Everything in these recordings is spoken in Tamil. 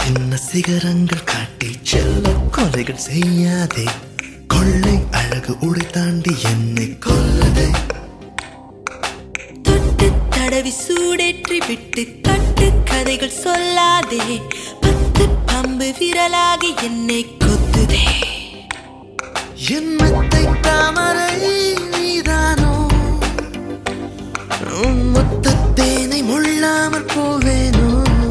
சின்ன சிகரங்கள் காட்டி செல்ல கொலைகள் செய்யாதே கொள்ளை அழகு உடை தாண்டி என்னை கொல்லதே தொட்டு தடவி சூடேற்றி விட்டு கட்டு கதைகள் சொல்லாதே பத்து பம்பு விரலாகி என்னை கொத்துதே என் மெத்தை தாமரை நீதானோ உன் முத்தத்தேனை முள்ளாமற் போவேனோ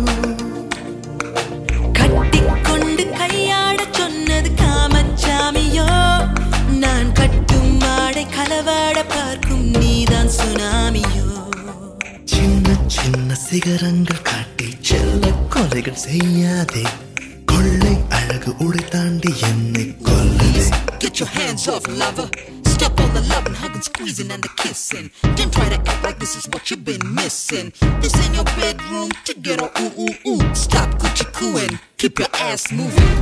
கட்டிக்கொண்டு கையாடச் சொன்னது காமச்சாமியோ நான் கட்டும் மாடை களவாட பார்க்கும் நீதான் சுனாமியோ சின்ன சின்ன சிகரங்கள் காட்டி செல்ல கொலைகள் செய்யாதே கொள்ளை அழகு உடை தாண்டி என்னை கொல்லதே Get your hands off, lover. Stop all the loving, hugging, squeezing, and the kissing. Don't try to act like this is what you've been missing. This ain't your bedroom to get all ooh ooh ooh. Stop coochie cooing. Keep your ass moving.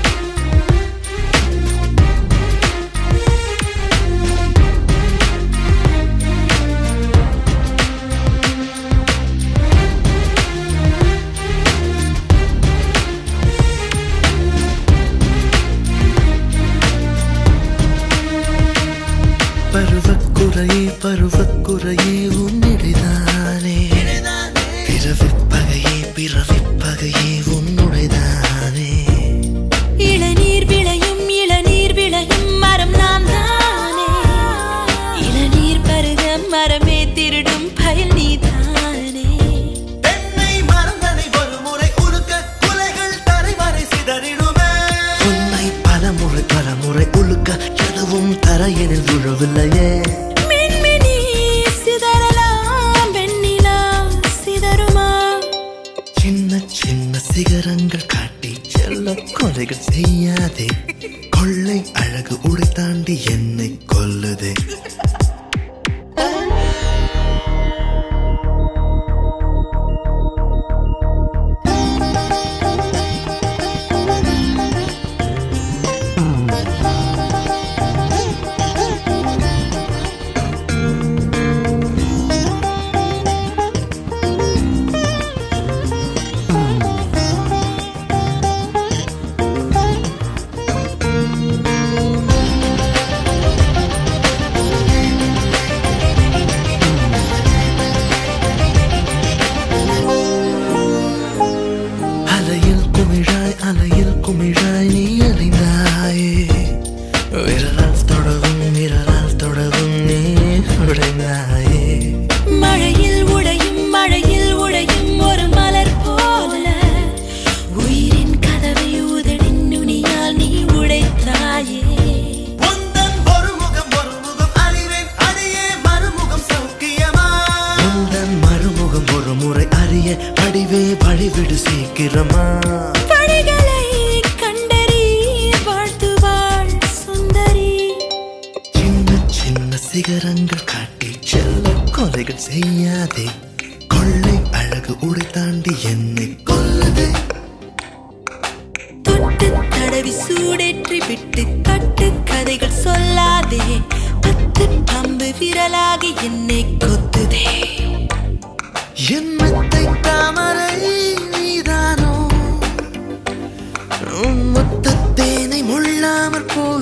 பருவக்குறையே பருவக்குறையே உன்னிடைதானே பிறவிப்பகையே பிறவிப்பகையே உன்னுடைதானே இளநீர் விளையும் இளநீர் விளையும் மரம் நான் தானே இளநீர் பருக மரமே திருடும் பயல் நீதானே பெண்ணை மறந்தனை ஒரு முறை உருக்க குலைகள் தரைவரை சிதறிடுமே உன்னை பலமுறை பலமுறை உழுக்க எதுவும் தரையெனில் விழவில்லையே மின்மினி சிதறலாம் வெண்ணிலா சிதறுமா சின்ன சின்ன சிகரங்கள் காட்டி செல்ல கொலைகள் செய்யாதே கொள்ளை அழகு உடை தாண்டி என்னை கொல்லுதே அலையில் குமிழாய் அலையில் குமிழாய் நீ அலைந்தாயே விரலால் தொடவும் விரலால் தொடவும் நீ உடைந்தாயே மழையில் உடையும் மழையில் உடையும் ஒரு மலர் போல உயிரின் கதவை உதடின் நுனியால் நீ உடைத்தாயே உந்தன் ஒரு முகம் ஒரு முகம் அறிவேன் அடியே மறுமுகம் சௌக்கியமா உந்தன் மறுமுகம் ஒரு முறை அறிய அடிவே வழிவிடு சீக்கிரமா பணிகளை கண்டறி வாழ்த்துவாள் சுந்தரி சின்ன சின்ன சிகரங்கள் காட்டி செல்ல கொலைகள் செய்யாதே கொள்ளை அழகு உடை தாண்டி என்னை கொல்லதே தொட்டு தடவி சூடேற்றி விட்டு கட்டு கதைகள் சொல்லாதே பத்து பம்பு விரலாகி என்னை கொத்துதே என் மெத்தை தாமரை நீதானோ உன் முத்தத்தேனை முள்ளாமற் போ